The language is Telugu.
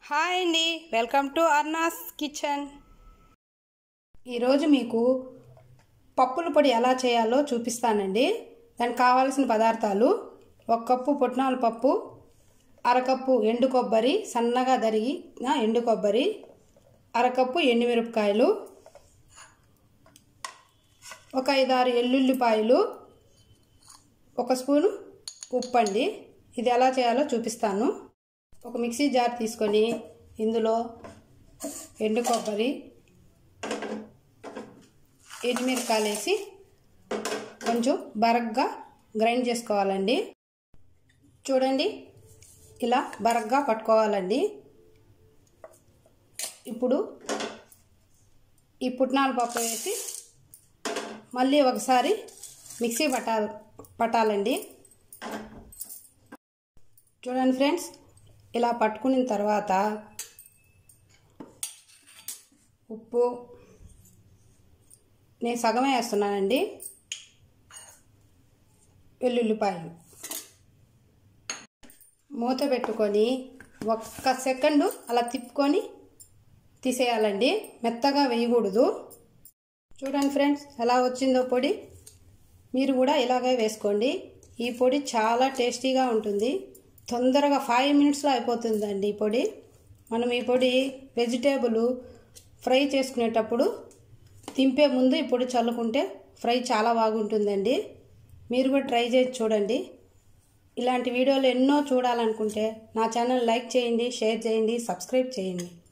హాయ్ అండి వెల్కమ్ టు అర్నాస్ కిచెన్ ఈరోజు మీకు పప్పుల పొడి ఎలా చేయాలో చూపిస్తానండి దానికి కావాల్సిన పదార్థాలు ఒక కప్పు పుట్నాల పప్పు అరకప్పు ఎండు కొబ్బరి సన్నగా తరిగిన ఎండు కొబ్బరి అరకప్పు ఎండుమిరపకాయలు ఒక ఐదారు ఎల్లుల్లిపాయలు ఒక స్పూను ఉప్పు అండి ఇది ఎలా చేయాలో చూపిస్తాను ఒక మిక్సీ జార్ తీసుకొని ఇందులో ఎండు కొబ్బరి ఎండుమిరకాయలు వేసి కొంచెం బరగ్గా గ్రైండ్ చేసుకోవాలండి చూడండి ఇలా బరగ్గా పట్టుకోవాలండి ఇప్పుడు ఈ పుట్నాల పప్పు వేసి మళ్ళీ ఒకసారి మిక్సీ పట్టాలి పట్టాలండి చూడండి ఫ్రెండ్స్ ఇలా పట్టుకున్న తర్వాత ఉప్పు నేను సగమే వేస్తున్నానండి వెల్లుల్లిపాయలు మూత పెట్టుకొని ఒక్క సెకండు అలా తిప్పుకొని తీసేయాలండి మెత్తగా వేయకూడదు చూడండి ఫ్రెండ్స్ ఎలా వచ్చిందో పొడి మీరు కూడా ఇలాగే వేసుకోండి ఈ పొడి చాలా టేస్టీగా ఉంటుంది తొందరగా ఫైవ్ మినిట్స్లో అయిపోతుందండి ఈ పొడి మనం ఈ పొడి వెజిటేబుల్ ఫ్రై చేసుకునేటప్పుడు తింపే ముందు ఈ పొడి చల్లుకుంటే ఫ్రై చాలా బాగుంటుందండి మీరు కూడా ట్రై చేసి చూడండి ఇలాంటి వీడియోలు ఎన్నో చూడాలనుకుంటే నా ఛానల్ లైక్ చేయండి షేర్ చేయండి సబ్స్క్రైబ్ చేయండి